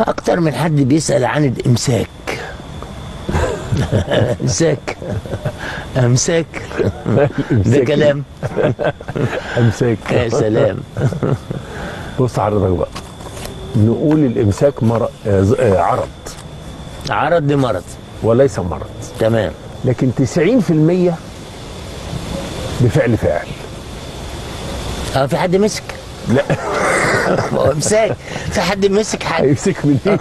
اكتر من حد بيسال عن الامساك امساك امساك ده إمساك. كلام امساك يا سلام بص حضرتك بقى نقول الامساك مر... آه، ز- آه، عرض عرض لمرض وليس مرض تمام لكن 90% بفعل فاعل اه في حد مسك لا هو امساك في حد مسك حد هيمسك منين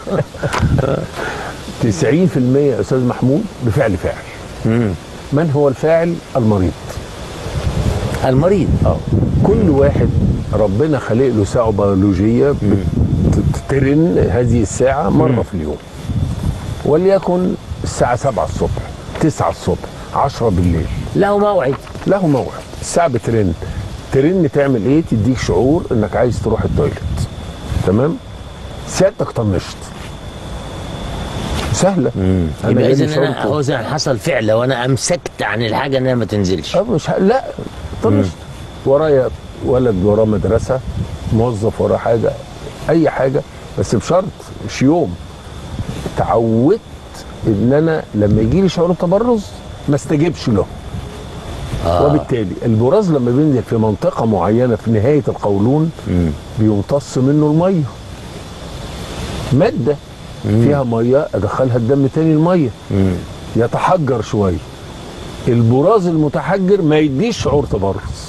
90% يا استاذ محمود بفعل فاعل من هو الفاعل المريض المريض اه كل واحد ربنا خلق له ساعه بيولوجيه بترن هذه الساعه مره في اليوم وليكن الساعه 7 الصبح 9 الصبح 10 بالليل له موعد له موعد الساعه بترن ترن تعمل ايه تديك شعور انك عايز تروح التويليت تمام سيادتك طنشت سهله أنا يبقى جالي اذا شعور انا هو زي حصل فعل وانا امسكت عن الحاجه انها ما تنزلش أه مش ه... لا طنشت ورايا ولد وراه مدرسه موظف وراه حاجه اي حاجه بس بشرط مش يوم تعودت ان انا لما يجي لي شعور تبرز ما استجبش له آه. وبالتالي البراز لما بينزل في منطقه معينه في نهايه القولون بيمتص منه الميه ماده فيها ميه ادخلها الدم تاني الميه يتحجر شويه البراز المتحجر ما يديش شعور تبرز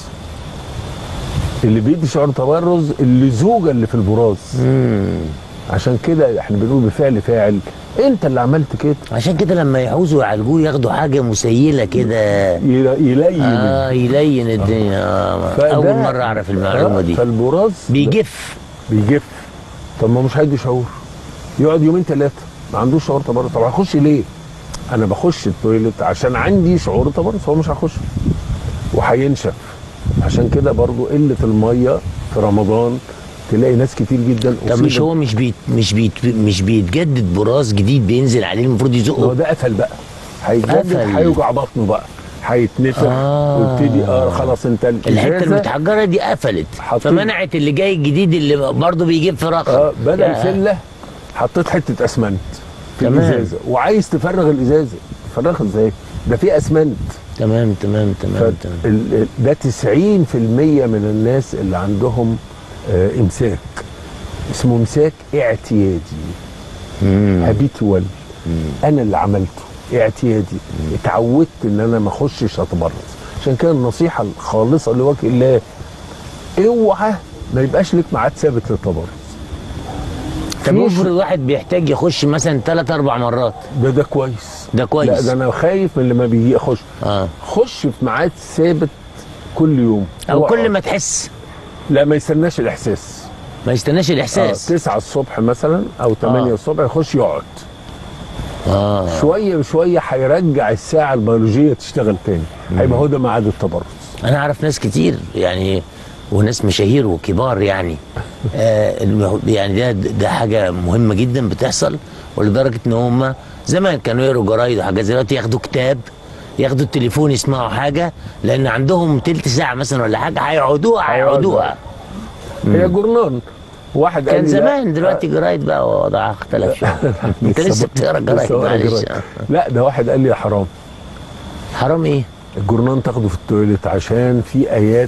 اللي بيدي شعور تبرز اللزوجه اللي في البراز عشان كده احنا بنقول بفعل فاعل انت اللي عملت كده عشان كده لما يعوزوا يعالجوه ياخدوا حاجه مسيله كده يل- يلين اه يلين الدنيا آه. فده- اول مره اعرف المعلومه آه، دي فالبراز بيجف بيجف طب ما مش هيدي شعور يقعد يومين ثلاثه ما عندوش شعور تبرز طب هخش ليه؟ انا بخش التويليت عشان عندي شعور تبرز هو مش هخش وهينشف عشان كده برضو قله الميه في رمضان تلاقي ناس كتير جدا طب مش أصيبت- هو مش بيت مش بيت مش بيتجدد براز جديد بينزل عليه المفروض ما هو يزقه ده قفل بقى هيتجدد قفل. هيوجع بطنه بقى هيتنفخ آه. ويبتدي اه خلاص انت الحته الإزازة المتحجره دي قفلت حاطين- فمنعت اللي جاي الجديد اللي برضه بيجيب فراخ اه بدل يا- فله حطيت حته اسمنت في تمام. الازازه وعايز تفرغ الازازه تفرغها ازاي؟ ده في اسمنت تمام تمام تمام تمام فال- ال- ده 90% من الناس اللي عندهم آه امساك اسمه امساك اعتيادي هابيتوال انا اللي عملته اعتيادي اتعودت ان انا ما اخشش اتبرز عشان كده النصيحه الخالصه لوجه الله اوعى ما يبقاش لك ميعاد ثابت للتبرز طب في افرض واحد بيحتاج يخش مثلا ثلاث اربع مرات ده ده كويس ده كويس. لا ده انا خايف من اللي ما بيجي يخش اه خش في ميعاد ثابت كل يوم او واقعد. كل ما تحس لا ما يستناش الاحساس ما يستناش آه الاحساس 9 الصبح مثلا او 8 آه. الصبح يخش يقعد اه شويه بشويه هيرجع الساعه البيولوجيه تشتغل تاني هيبقى هو ده ميعاد التبرز انا اعرف ناس كتير يعني وناس مشاهير وكبار يعني آه المه- يعني ده ده حاجه مهمه جدا بتحصل ولدرجه ان هم زمان كانوا يقروا جرايد وحاجات زي دلوقتي ياخدوا كتاب ياخدوا التليفون يسمعوا حاجه لان عندهم تلت ساعه مثلا ولا حاجه هيقعدوها هيقعدوها هي جورنال واحد قال كان لي لا، زمان دلوقتي جرايد بقى وضعها اختلف شويه انت لسه بتقرا لسه جرايد بقرا معلش جرايد. لا ده واحد قال لي يا حرام حرام ايه؟ الجورنال تاخده في التويليت عشان في ايات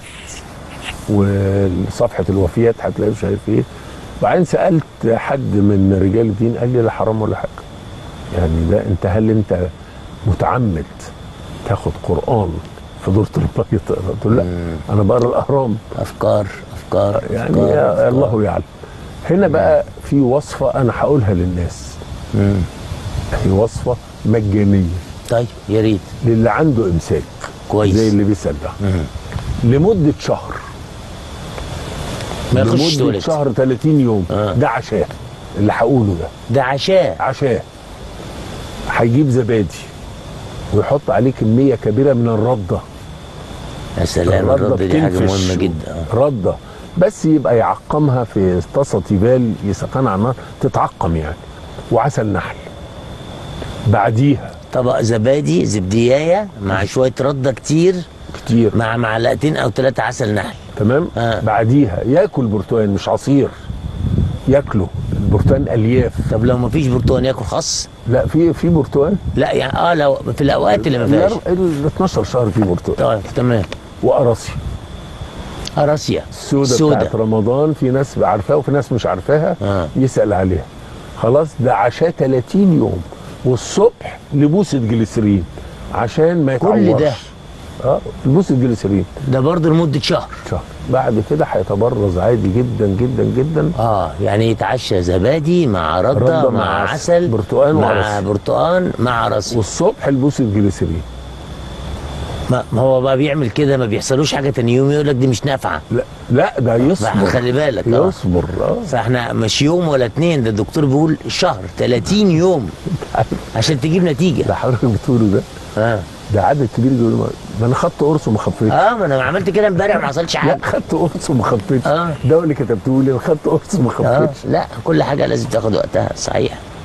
وصفحه الوفيات هتلاقي مش عارف ايه وبعدين سالت حد من رجال الدين قال لي لا حرام ولا حاجه يعني ده انت هل انت متعمد تاخد قران في دورة المية تقرا قلت له لا انا بقرا الاهرام افكار افكار يعني أفكار يا أفكار. الله يعلم هنا بقى في وصفه انا هقولها للناس هي وصفه مجانيه طيب يا ريت للي عنده امساك كويس. زي اللي بيسال ده لمده شهر ما يخش لمده تولد شهر 30 يوم آه. ده عشاء اللي هقوله ده ده عشاء عشاء هيجيب زبادي ويحط عليه كميه كبيره من الرده يا سلام الرد دي حاجه بتنفش. مهمه جدا آه. رده بس يبقى يعقمها في طاسه تيفال يسخنها على النار تتعقم يعني وعسل نحل بعديها طبق زبادي زبديايه مع شويه رده كتير كتير مع معلقتين او ثلاثه عسل نحل تمام آه. بعديها ياكل برتقال مش عصير ياكله البرتقال الياف طب لو ما فيش برتقال ياكل خس لا في في برتقال لا يعني اه لو في الاوقات اللي ما فيهاش ال 12 شهر في برتقال طيب تمام وقراصي قراصية السودة بتاعت رمضان في ناس عارفاها وفي ناس مش عارفاها آه. يسأل عليها خلاص ده عشاء 30 يوم والصبح لبوسة جليسرين عشان ما كل يتعورش ده. اه لبوسة جليسرين ده برضه لمدة شهر شهر بعد كده هيتبرز عادي جدا جدا جدا اه يعني يتعشى زبادي مع ردة, ردة مع, مع عسل برتقال مع وعرس. برتقال مع عرس والصبح لبوسة جليسرين ما ما هو بقى بيعمل كده ما بيحصلوش حاجة تاني يوم يقول لك دي مش نافعة لا لا ده يصبر خلي بالك اه يصبر اه فاحنا مش يوم ولا اتنين ده الدكتور بيقول شهر 30 يوم عشان تجيب نتيجة ده حضرتك بتقوله ده اه ده عدد كبير يقول ما- ما انا خدت قرص وما خفيتش اه ما انا عملت كده امبارح ما حصلش لا حاجة خدت قرص وما خفيتش آه. ده اللي كتبته لي انا خدت قرص وما اه خفيتش لا كل حاجة لازم تاخد وقتها صحيح